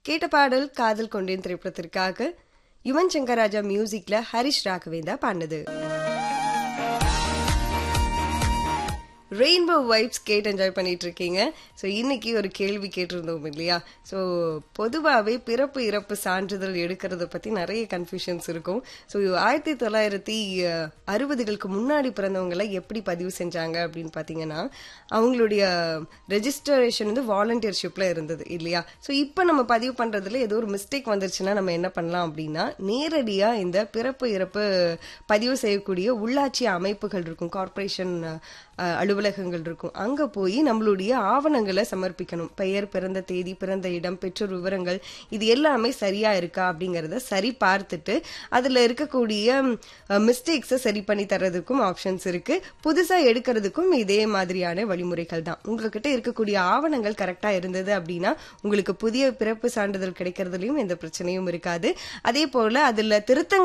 கேட்ட பாடல் காதல் கொண்டேன் திரைப்படத்திற்காக யுவன் சங்கர் ராஜா மியூசிக்ல ஹரிஷ் ராகவேந்தா பாடினது ரெயின்போ வைப்ஸ் கேட்டு என்ஜாய் பண்ணிட்டு இருக்கீங்க ஸோ இன்னைக்கு ஒரு கேள்வி கேட்டிருந்தோம் இல்லையா ஸோ பொதுவாகவே பிறப்பு இறப்பு சான்றிதழ் எடுக்கிறத பற்றி நிறைய கன்ஃபியூஷன்ஸ் இருக்கும் ஸோ ஆயிரத்தி தொள்ளாயிரத்தி அறுபதுகளுக்கு முன்னாடி பிறந்தவங்களை எப்படி பதிவு செஞ்சாங்க அப்படின்னு பார்த்தீங்கன்னா அவங்களுடைய ரெஜிஸ்ட்ரேஷன் வந்து வாலண்டியர்ஷிப்பில் இருந்தது இல்லையா ஸோ இப்போ நம்ம பதிவு பண்ணுறதுல ஏதோ ஒரு மிஸ்டேக் வந்துருச்சுன்னா நம்ம என்ன பண்ணலாம் அப்படின்னா நேரடியாக இந்த பிறப்பு இறப்பு பதிவு செய்யக்கூடிய உள்ளாட்சி அமைப்புகள் இருக்கும் கார்ப்பரேஷன் அலுவலகங்கள் இருக்கும் அங்க போய் நம்மளுடைய ஆவணங்களை சமர்ப்பிக்கணும் பெயர் பிறந்த தேதி பிறந்த இடம் பெற்றோர் விவரங்கள் இது எல்லாமே சரியா இருக்கா அப்படிங்கறத சரி பார்த்துட்டு அதுல இருக்கக்கூடிய மிஸ்டேக்ஸை சரி பண்ணி தர்றதுக்கும் ஆப்ஷன்ஸ் இருக்கு புதுசா எடுக்கிறதுக்கும் இதே மாதிரியான வழிமுறைகள் தான் உங்ககிட்ட இருக்கக்கூடிய ஆவணங்கள் கரெக்டா இருந்தது அப்படின்னா உங்களுக்கு புதிய பிறப்பு சான்றிதழ் கிடைக்கிறதுலயும் எந்த பிரச்சனையும் இருக்காது அதே போல அதுல திருத்தங்கள்